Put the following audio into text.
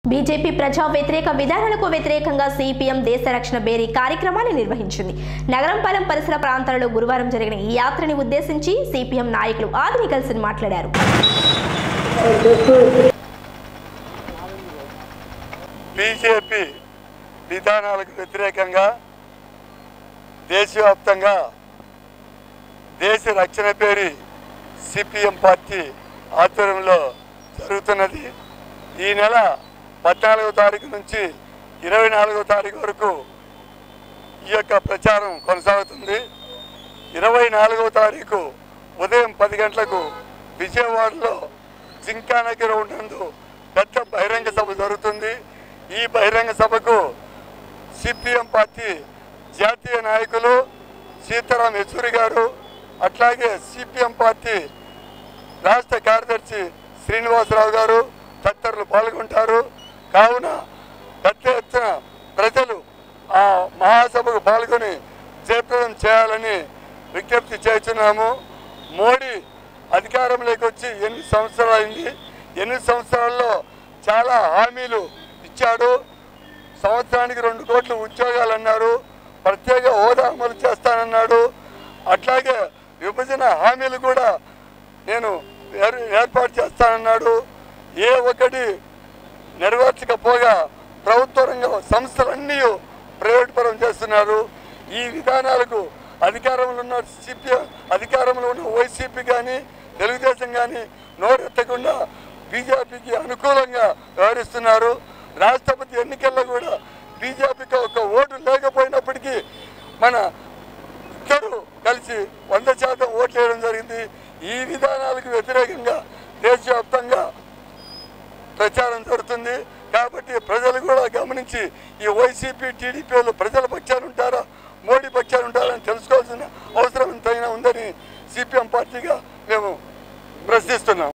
BJP ప్రజా వ్యతిరేక విధానాలకు వ్యతిరేకంగా సిపిఎం దేశ రక్షణ బేరీ కార్యక్రమాన్ని నిర్వహించింది నగరంపాలెం పరిసర ప్రాంతాలలో గురువారం జరిగిన ఈ యాత్రని ఉద్దేశించి సిపిఎం నాయకులు ఆదిని కలిసి మాట్లాడారు బీజేపీ విధానాలకు వ్యతిరేకంగా దేశవ్యాప్తంగా దేశ రక్షణ పేరి సిపిఎం పార్టీ ఆధ్వర్యంలో జరుగుతున్నది ఈ నెల పద్నాలుగో తారీఖు నుంచి ఇరవై నాలుగో తారీఖు వరకు ఈ యొక్క ప్రచారం కొనసాగుతుంది ఇరవై నాలుగో తారీఖు ఉదయం పది గంటలకు విజయవాడలో జింకానగర్ ఉన్నందు పెద్ద బహిరంగ సభ జరుగుతుంది ఈ బహిరంగ సభకు సిపిఎం పార్టీ జాతీయ నాయకులు సీతారాం యెచూరి గారు అట్లాగే సిపిఎం పార్టీ రాష్ట్ర కార్యదర్శి శ్రీనివాసరావు గారు తదితరులు పాల్గొంటారు కావున పెద్ద ఎత్తున ప్రజలు ఆ మహాసభకు పాల్గొని జయప్రదం చేయాలని విజ్ఞప్తి చేస్తున్నాము మోడీ అధికారంలోకి వచ్చి ఎన్ని సంవత్సరాలైంది ఎన్ని సంవత్సరాల్లో చాలా హామీలు ఇచ్చాడు సంవత్సరానికి రెండు కోట్ల ఉద్యోగాలు అన్నారు ప్రత్యేక హోదా అమలు చేస్తానన్నాడు అట్లాగే విభజన హామీలు కూడా నేను ఏర్- ఏర్పాటు చేస్తానన్నాడు ఏ ఒక్కటి నెరవేర్చకపోగా ప్రభుత్వ రంగ సంస్థలన్నీ ప్రైవేట్ పరం చేస్తున్నారు ఈ విధానాలకు అధికారంలో ఉన్న సిపిఎం అధికారంలో ఉన్న వైసీపీ కానీ తెలుగుదేశం కానీ నోరెత్తకుండా బీజేపీకి అనుకూలంగా వ్యవహరిస్తున్నారు రాష్ట్రపతి ఎన్నికల్లో కూడా బీజేపీకి ఒక ఓటు లేకపోయినప్పటికీ మన ఇద్దరు కలిసి వంద శాతం ఓట్లు వేయడం జరిగింది ఈ విధానాలకు వ్యతిరేకంగా దేశవ్యాప్తంగా ప్రచారం జరుగుతుంది కాబట్టి ప్రజలు కూడా గమనించి ఈ వైసీపీ టీడీపీలు ప్రజల పక్షాలు ఉంటారా మోడీ పక్షాలు ఉంటారా అని తెలుసుకోవాల్సిన అవసరం ఎంతైనా ఉందని సిపిఎం పార్టీగా మేము ప్రశ్నిస్తున్నాం